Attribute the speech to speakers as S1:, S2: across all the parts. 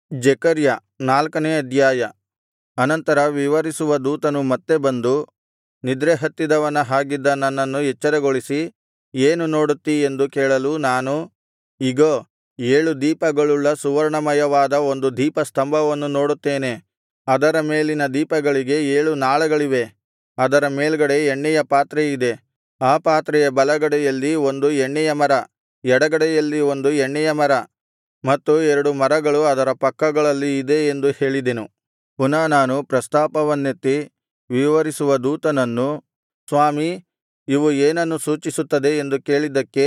S1: ಜೆಕರ್ಯ ನಾಲ್ಕನೇ ಅಧ್ಯಾಯ ಅನಂತರ ವಿವರಿಸುವ ದೂತನು ಮತ್ತೆ ಬಂದು ನಿದ್ರೆಹತ್ತಿದವನ ಹಾಗಿದ್ದ ನನ್ನನ್ನು ಎಚ್ಚರಗೊಳಿಸಿ ಏನು ನೋಡುತ್ತೀ ಎಂದು ಕೇಳಲು ನಾನು ಇಗೋ ಏಳು ದೀಪಗಳುಳ್ಳ ಸುವರ್ಣಮಯವಾದ ಒಂದು ದೀಪಸ್ತಂಭವನ್ನು ನೋಡುತ್ತೇನೆ ಅದರ ಮೇಲಿನ ದೀಪಗಳಿಗೆ ಏಳು ನಾಳಗಳಿವೆ ಅದರ ಮೇಲ್ಗಡೆ ಎಣ್ಣೆಯ ಪಾತ್ರೆ ಇದೆ ಆ ಪಾತ್ರೆಯ ಬಲಗಡೆಯಲ್ಲಿ ಒಂದು ಎಣ್ಣೆಯ ಮರ ಎಡಗಡೆಯಲ್ಲಿ ಒಂದು ಎಣ್ಣೆಯ ಮರ ಮತ್ತು ಎರಡು ಮರಗಳು ಅದರ ಪಕ್ಕಗಳಲ್ಲಿ ಇದೆ ಎಂದು ಹೇಳಿದೆನು ಪುನಃ ನಾನು ಪ್ರಸ್ತಾಪವನ್ನೆತ್ತಿ ವಿವರಿಸುವ ದೂತನನ್ನು ಸ್ವಾಮೀ ಇವು ಏನನ್ನು ಸೂಚಿಸುತ್ತದೆ ಎಂದು ಕೇಳಿದ್ದಕ್ಕೆ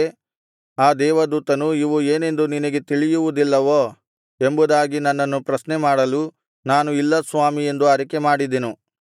S1: ಆ ದೇವದೂತನು ಇವು ಏನೆಂದು ನಿನಗೆ ತಿಳಿಯುವುದಿಲ್ಲವೋ ಎಂಬುದಾಗಿ ನನ್ನನ್ನು ಪ್ರಶ್ನೆಮಾಡಲು ನಾನು ಇಲ್ಲ ಸ್ವಾಮಿ ಎಂದು ಅರಿಕೆಮಾಡಿದೆನು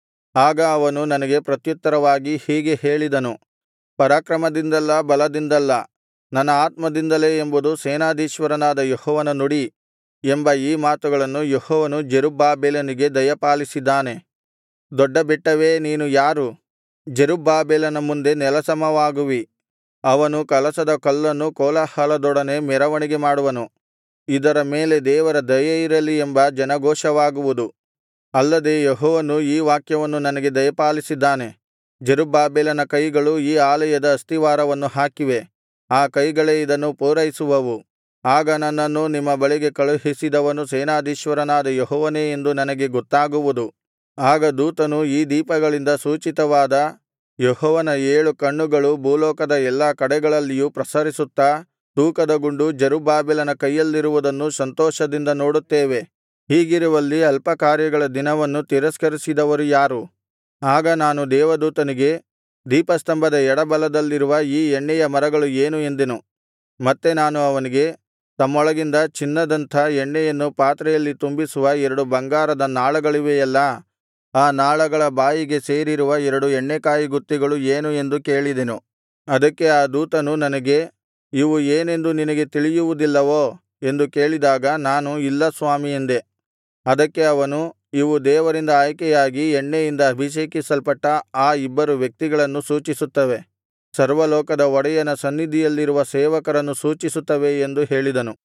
S1: ಆಗ ಅವನು ನನಗೆ ಪ್ರತ್ಯುತ್ತರವಾಗಿ ಹೀಗೆ ಹೇಳಿದನು ಪರಾಕ್ರಮದಿಂದಲ್ಲ ಬಲದಿಂದಲ್ಲ ನನ್ನ ಆತ್ಮದಿಂದಲೇ ಎಂಬುದು ಸೇನಾಧೀಶ್ವರನಾದ ಯೆಹೋವನ ನುಡಿ ಎಂಬ ಈ ಮಾತುಗಳನ್ನು ಯೆಹೋವನು ಜೆರುಬ್ಬಾಬೆಲನಿಗೆ ದಯಪಾಲಿಸಿದ್ದಾನೆ ದೊಡ್ಡ ಬೆಟ್ಟವೇ ನೀನು ಯಾರು ಜೆರುಬ್ಬಾಬೆಲನ ಮುಂದೆ ನೆಲಸಮವಾಗುವಿ ಅವನು ಕಲಶದ ಕಲ್ಲನ್ನು ಕೋಲಾಹಲದೊಡನೆ ಮೆರವಣಿಗೆ ಮಾಡುವನು ಇದರ ಮೇಲೆ ದೇವರ ದಯೆಯಿರಲಿ ಎಂಬ ಜನಘೋಷವಾಗುವುದು ಅಲ್ಲದೆ ಯೆಹೋವನು ಈ ವಾಕ್ಯವನ್ನು ನನಗೆ ದಯಪಾಲಿಸಿದ್ದಾನೆ ಜೆರುಬ್ಬಾಬೆಲನ ಕೈಗಳು ಈ ಆಲಯದ ಅಸ್ತಿವಾರವನ್ನು ಹಾಕಿವೆ ಆ ಕೈಗಳೇ ಇದನ್ನು ಪೂರೈಸುವವು ಆಗ ನನ್ನನ್ನು ನಿಮ್ಮ ಬಳಿಗೆ ಕಳುಹಿಸಿದವನು ಸೇನಾಧೀಶ್ವರನಾದ ಯೆಹೋವನೇ ಎಂದು ನನಗೆ ಗೊತ್ತಾಗುವುದು ಆಗ ದೂತನು ಈ ದೀಪಗಳಿಂದ ಸೂಚಿತವಾದ ಯೆಹೋವನ ಏಳು ಕಣ್ಣುಗಳು ಭೂಲೋಕದ ಎಲ್ಲಾ ಕಡೆಗಳಲ್ಲಿಯೂ ಪ್ರಸರಿಸುತ್ತಾ ತೂಕದ ಗುಂಡು ಜೆರುಬ್ಬಾಬೆಲನ ಕೈಯಲ್ಲಿರುವುದನ್ನು ಸಂತೋಷದಿಂದ ನೋಡುತ್ತೇವೆ ಹೀಗಿರುವಲ್ಲಿ ಅಲ್ಪಕಾರ್ಯಗಳ ದಿನವನ್ನು ತಿರಸ್ಕರಿಸಿದವರು ಯಾರು ಆಗ ನಾನು ದೇವದೂತನಿಗೆ ದೀಪಸ್ತಂಭದ ಎಡಬಲದಲ್ಲಿರುವ ಈ ಎಣ್ಣೆಯ ಮರಗಳು ಏನು ಎಂದೆನು ಮತ್ತೆ ನಾನು ಅವನಿಗೆ ತಮ್ಮೊಳಗಿಂದ ಚಿನ್ನದಂಥ ಎಣ್ಣೆಯನ್ನು ಪಾತ್ರೆಯಲ್ಲಿ ತುಂಬಿಸುವ ಎರಡು ಬಂಗಾರದ ನಾಳಗಳಿವೆಯಲ್ಲಾ ಆ ನಾಳಗಳ ಬಾಯಿಗೆ ಸೇರಿರುವ ಎರಡು ಎಣ್ಣೆಕಾಯಿಗುತ್ತಿಗಳು ಏನು ಎಂದು ಕೇಳಿದೆನು ಅದಕ್ಕೆ ಆ ದೂತನು ನನಗೆ ಇವು ಏನೆಂದು ನಿನಗೆ ತಿಳಿಯುವುದಿಲ್ಲವೋ ಎಂದು ಕೇಳಿದಾಗ ನಾನು ಇಲ್ಲ ಸ್ವಾಮಿ ಎಂದೆ ಅದಕ್ಕೆ ಅವನು ಇವು ದೇವರಿಂದ ಆಯ್ಕೆಯಾಗಿ ಎಣ್ಣೆಯಿಂದ ಅಭಿಷೇಕಿಸಲ್ಪಟ್ಟ ಆ ಇಬ್ಬರು ವ್ಯಕ್ತಿಗಳನ್ನು ಸೂಚಿಸುತ್ತವೆ ಸರ್ವಲೋಕದ ಒಡೆಯನ ಸನ್ನಿಧಿಯಲ್ಲಿರುವ ಸೇವಕರನ್ನು ಸೂಚಿಸುತ್ತವೆ ಎಂದು ಹೇಳಿದನು